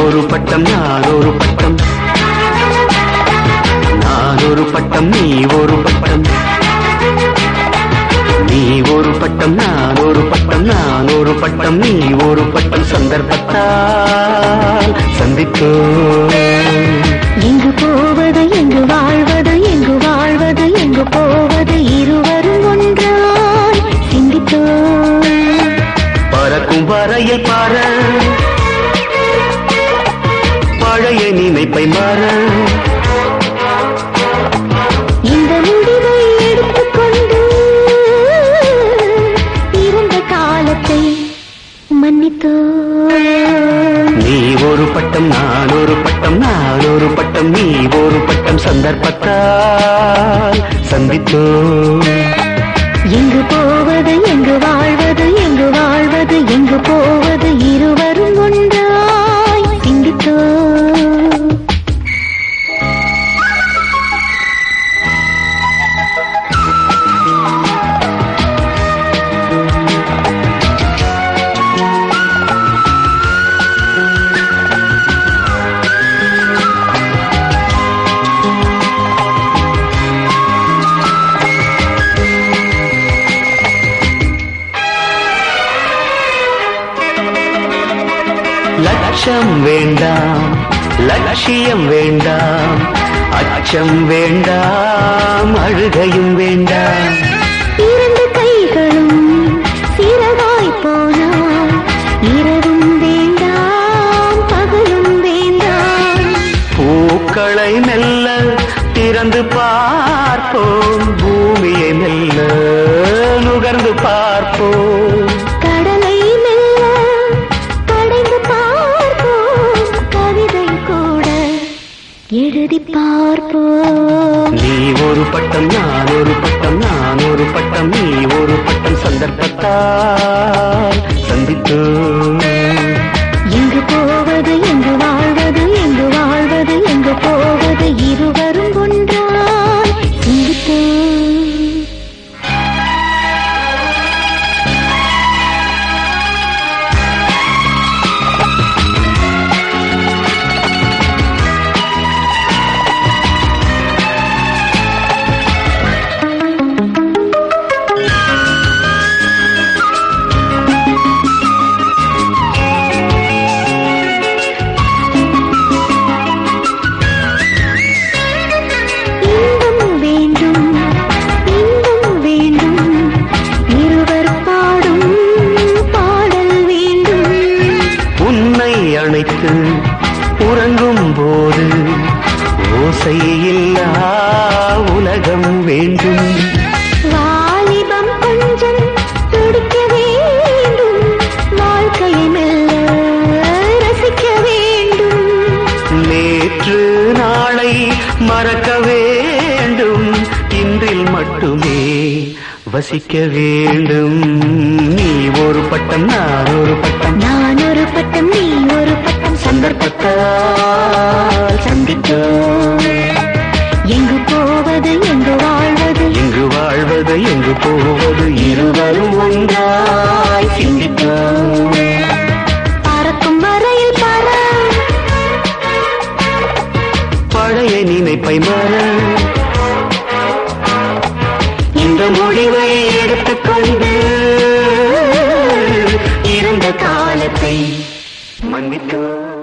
ஒரு பட்டம் நான் ஒரு பட்டம் நான் ஒரு பட்டம் நீ ஒரு பட்டம் நீ ஒரு பட்டம் நான் ஒரு பட்டம் நான் ஒரு பட்டம் நீ ஒரு பட்டம் சந்தர்ப்பத்தால் சந்தித்தோம் எங்கு போவது எங்கு வாழ்வது எங்கு வாழ்வது எங்கு போவது இருவரும் ஒன்றாய் சிந்தித்தோம் பறக்கும் வரையில் பார பழைய நினைப்பை மாற இந்த முடிவை எடுத்துக்கொண்டு இருந்த காலத்தை மன்னித்தோம் நீ ஒரு பட்டம் நான் ஒரு பட்டம் நான் ஒரு பட்டம் நீ ஒரு பட்டம் சந்தர்ப்பத்தால் சந்தித்தோம் எங்கு போவது எங்கு வாழ்வது எங்கு வாழ்வது எங்கு போவது இருவரும் ஒன்றாய் சிந்தித்தோம் லட்சம் வேண்டாம் லட்சியம் வேண்டாம் அச்சம் வேண்டாம் அழுகையும் வேண்டாம் இரண்டு கைகளும் சிறகாய் போனால் இரவும் வேண்டாம் பகலும் வேண்டாம் பூக்களை மெல்ல திறந்து பார்ப்போம் பூமியை மெல்ல நுகர்ந்து பார்ப்போம் கடலை மெல்ல கடைந்து பார்ப்போம் கவிதை கூட எழுதி பார்ப்போம் நீ ஒரு பட்டம் நான் ஒரு பட்டம் நான் ஒரு பட்டம் நீ ஒரு பட்டம் சந்தர்ப்பத்தால் சந்தித்தோம் எங்கு போவது எங்கு வாழ்வது எங்கு வாழ்வது எங்கு போவது இருவரும் ஒன்றாய் சிந்தித்தோம் இன்பம் வேண்டும் இன்பம் வேண்டும் இருவர் பாடும் பாடல் வேண்டும் உன்னை அணைத்து உறங்கும் போது ஓசையில்லா உலகம் வேண்டும் வாலிபம் கொஞ்சம் துடிக்க வேண்டும் வாழ்க்கையை மெல்ல ரசிக்க வேண்டும் நேற்று நாளை மறக்க வேண்டும் இன்றில் மட்டுமே வசிக்க வேண்டும் நீ ஒரு பட்டம் நான் ஒரு பட்டம் நான் ஒரு பட்டம் நீ ஒரு பட்டம் சந்தர்ப்பத்தால் சந்தித்தோம் எங்கு போவது எங்கு வாழ்வது எங்கு வாழ்வது எங்கு போவது இருவரும் ஒன்றாய் சிந்தித்தோம் பறக்கும் வரையில் பற பழைய நினைப்பை மற இந்த முடிவை எடுத்துக்கொண்டு இருந்த காலத்தை மன்னித்தோம்